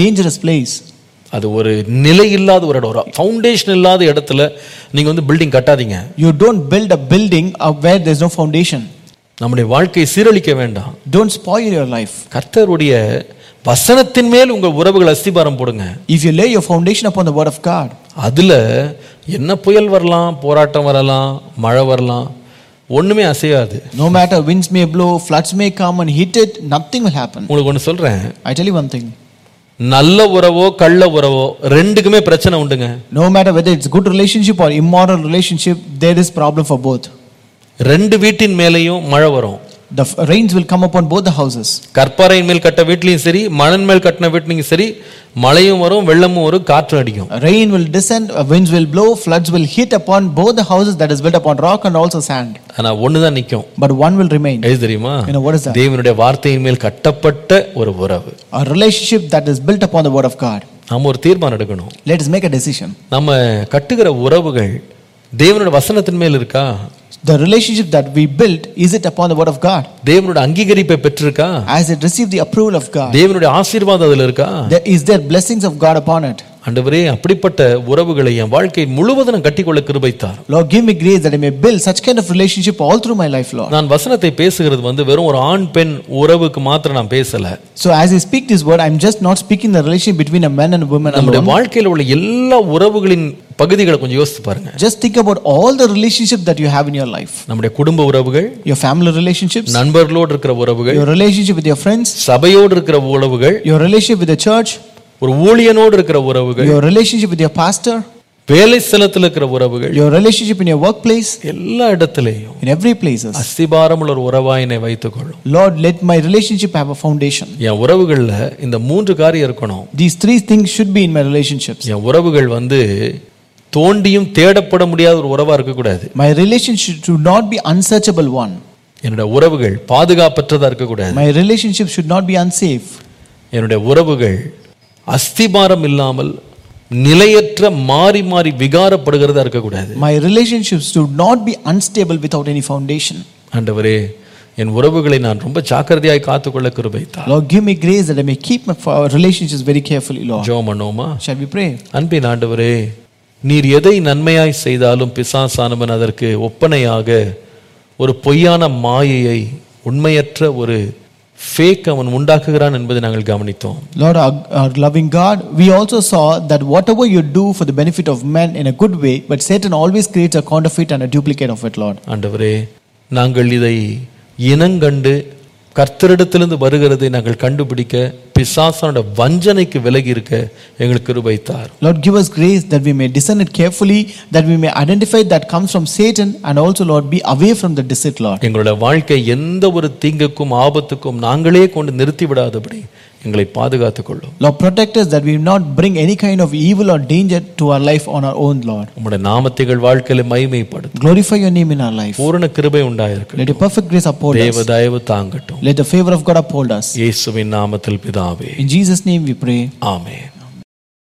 dangerous place. அது ஒரு நிலை இல்லாத ஒரு இடம் ஒரு ஃபவுண்டேஷன் இல்லாத இடத்துல நீங்க வந்து பில்டிங் கட்டாதீங்க You don't build a building up where there's no foundation. நம்முடைய வாழ்க்கையை சீரழிக்க வேண்டாம் Don't spoil your life. கர்த்தருடைய வசனத்தின் மேல் உங்க உறவுகள் அஸ்திபாரம் போடுங்க If you lay your foundation upon the word of God, அதுல என்ன புயல் வரலாம் போராட்டம் வரலாம் மழை வரலாம் ஒண்ணுமே அசையாது no matter winds may blow, floods may come and hit it, nothing will happen. உங்களுக்கு ஒன்று சொல்றேன் I tell you one thing. நல்ல உறவோ கள்ள உறவோ ரெண்டுக்குமே பிரச்சனை உண்டுங்க No matter whether it's good relationship or immoral relationship, there is problem for both. ரெண்டு வீட்டின் மேலேயும் மழை வரும் The f- rains will come upon both the houses. கற்பாறையின் மேல் கட்ட வீட்லையும் சரி மணல் மேல் கட்டின வீட்லையும் சரி மழையும் வரும் வெள்ளமும் வரும் காற்றும் அடிக்கும் Rain will descend, uh, winds will blow, floods will hit upon both the houses that is built upon rock and also sand. ஆனா ஒண்ணுதான் நிக்கும் But one will remain. எது தெரியுமா You know what is that? தேவனுடைய வார்த்தையின் மேல் கட்டப்பட்ட ஒரு உறவு A relationship that is built upon the word of God. நாம ஒரு தீர்மானம் எடுக்கணும் Let us make a decision. நம்ம கட்டுகிற உறவுகள் தேவனுடைய வசனத்தின் மேல் இருக்கா The relationship that we built, is it upon the word of God? தேவனுடைய அங்கீகரிப்பை பெற்றிருக்கா Has it received the approval of God? தேவனுடைய ஆசீர்வாதம் அதுல இருக்கா There, is there blessings of God upon it? ஆண்டவரே அப்படிப்பட்ட உறவுகளை என் வாழ்க்கை முழுவதும் நான் கட்டிக்கொள்ள கிருபைத்தார் Lord, give me grace that I may build such kind of relationship all through my life, Lord. நான் வசனத்தை பேசுகிறது வந்து வெறும் ஒரு ஆண் பெண் உறவுக்கு மாத்திரம் நான் பேசல So as I speak this word, I'm just not speaking the relationship between a man and a woman நம்முடைய alone. வாழ்க்கையில் உள்ள எல்லா உறவுகளின் பகுதிகளை கொஞ்சம் யோசித்து பாருங்க Just think about all the relationships that you have in your life. நம்முடைய குடும்ப உறவுகள் Your family relationships, நண்பர்களோடு இருக்கிற உறவுகள் your relationship with your friends, சபையோடு இருக்கிற உறவுகள் your relationship with the church, ஒரு ஊழியனோடு இருக்கிற உறவுகள் your relationship with your pastor, வேலை ஸ்தலத்தில் இருக்கிற உறவுகள் your relationship in your workplace, எல்லா இடத்திலேயும் in every places. அஸ்திபாரம் உள்ள ஒரு உறவாய் என்னை வைத்துக் கொள்ளும் Lord, let my relationship have a foundation. என் உறவுகள்ல இந்த மூன்று காரியம் இருக்கணும் These three things should be in my relationships. என் உறவுகள் வந்து தோண்டியும் தேடப்பட முடியாத ஒரு உறவா இருக்கக்கூடாது My relationship should not be unsearchable one. என்னுடைய உறவுகள் பாதுகாப்பற்றதா இருக்கக்கூடாது My relationship should not be unsafe. என்னுடைய உறவுகள் அஸ்திபாரம் இல்லாமல் நிலையற்ற மாறி மாறி விகாரப்படுகிறதா இருக்கக்கூடாது My relationships should not be unstable without any foundation. ஆண்டவரே என் உறவுகளை நான் ரொம்ப ஜாக்கிரதையாய் காத்துக்கொள்ள கிருபைத்தா Lord, give me grace that I may keep my f- relationships very carefully, Lord. ஜோம் பண்ணோமா Shall we pray? அன்பின் ஆண்டவரே நீர் எதை நன்மையாய் செய்தாலும் பிசாசானவன் அதற்கு ஒப்பனையாக ஒரு பொய்யான மாயையை உண்மையற்ற ஒரு ஃபேக் அவன் உண்டாக்குகிறான் என்பதை நாங்கள் கவனித்தோம் Lord, our, our loving God, we also saw that whatever you do for the benefit of men in a good way, but Satan always creates a counterfeit and a duplicate of it, Lord. ஆண்டவரே நாங்கள் இதை இனங்கண்டு கர்த்தரிடத்திலிருந்து வருகிறதை நாங்கள் கண்டுபிடிக்க பிசாசனோட வஞ்சனைக்கு விலகி இருக்க எங்களுக்கு கிருபைத்தார் Lord, give us grace that we may discern it carefully, that we may identify that comes from Satan, and also, Lord, be away from the deceit, Lord. எங்களுடைய வாழ்க்கை எந்த ஒரு தீங்குக்கும் ஆபத்துக்கும் நாங்களே கொண்டு நிறுத்தி விடாதபடி எங்களை பாதுகாத்துக் கொள்ளும் Lord, protect us that we will not bring any kind of evil or danger to our life on our own, Lord. உம்முடைய நாமத்தைகள் வாழ்க்கையில மகிமைப்படும் Glorify your name in our life. பூரண கிருபை உண்டாயிருக்கு Let your perfect grace uphold தேவ us. தயவு தாங்கட்டும் Let the favor of God uphold us. இயேசுவின் நாமத்தில் பிதாவே In Jesus' name we pray. Amen